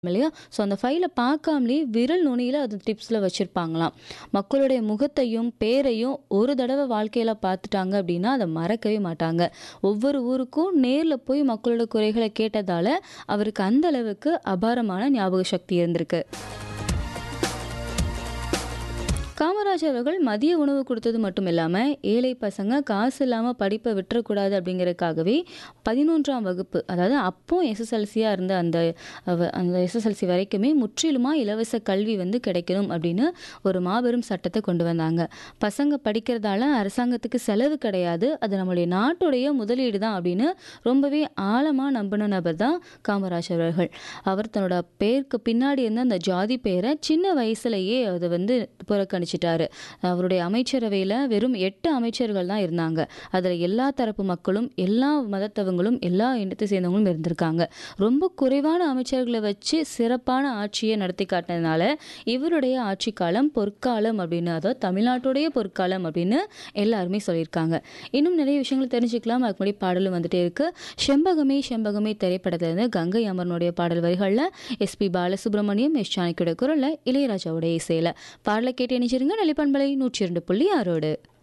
இல்லையா? ஸோ அந்த ஃபைல பார்க்காமலே விரல் நுனியில அது டிப்ஸ்ல வச்சிருப்பாங்களாம். மக்களுடைய முகத்தையும், பேரையும் ஒரு தடவ வாழ்க்கையில பார்த்துட்டாங்க அப்படின்னா, அத மறக்கவே மாட்டாங்க. ஒவ்வொரு ஊருக்கும் நேர்ல போய் மக்களோட குறைகள கேட்டதால, அவருக்கு அந்த அளவுக்கு அபாரமான ஞாபக சக்தி இருந்திருக்கு. காமராஜர் அவர்கள் மதிய உணவு குடுத்தது மட்டும் இல்லாம, ஏழை பசங்க காசு இல்லாம படிப்ப விட்டுறக்கூடாது அப்படிங்கிறதுக்காகவே 11ஆம் வகுப்பு, அதாவது அப்போ எஸ்எஸ்எல்சியா இருந்த அந்த அவ அந்த எஸ்எஸ்எல்சி வரைக்குமே முற்றிலுமா இலவச கல்வி வந்து கிடைக்கணும் அப்படின்னு ஒரு மாபெரும் சட்டத்த கொண்டு வந்தாங்க. பசங்க படிக்கிறதால அரசாங்கத்துக்கு செலவு கிடையாது. அது நம்மளுடைய நாட்டுடைய முதலீடு தான் அப்படின்னு ரொம்பவே ஆழமா நம்பின நபர் தான் காமராஜர் அவர்கள். அவர் தன்னோட பேருக்கு பின்னாடி இருந்த அந்த ஜாதி பெயர சின்ன வயசுலயே அத வந்து புறக்கணிச்சுட்டாரு. அவருடைய அமைச்சரவையில வெறும் 8 அமைச்சர்கள் தான் இருந்தாங்க. அதுல எல்லா தரப்பு மக்களும், எல்லா மதத்தவங்களும், எல்லா இனத்தை சேர்ந்தவங்களும் இருந்திருக்காங்க. ரொம்ப குறைவான அமைச்சர்கள வச்சு சிறப்பான ஆட்சிய நடத்தி காட்டினதுனால, இவருடைய ஆட்சி காலம் பொற்காலம் அப்படின்னு, அதாவது தமிழ்நாட்டுடைய பொற்காலம் அப்படின்னு எல்லாருமே சொல்லியிருக்காங்க. இன்னும் நிறைய விஷயங்கள் தெரிஞ்சுக்கலாம். அதுக்கு முன்னாடி பாடலும் வந்துட்டே இருக்கு. செண்பகமே செண்பகமே திரைப்படத்திலிருந்து கங்கை அமரனுடைய பாடல் வரிகள்ல எஸ்.பி. பாலசுப்ரமணியம், எஸ். ஜானகியோட குரல்ல, இளையராஜாவோட இசையில. பாடல கேட்டு இணைஞ்சிருங்க. நிலைப்பண்பலை 102.6 ஓடு.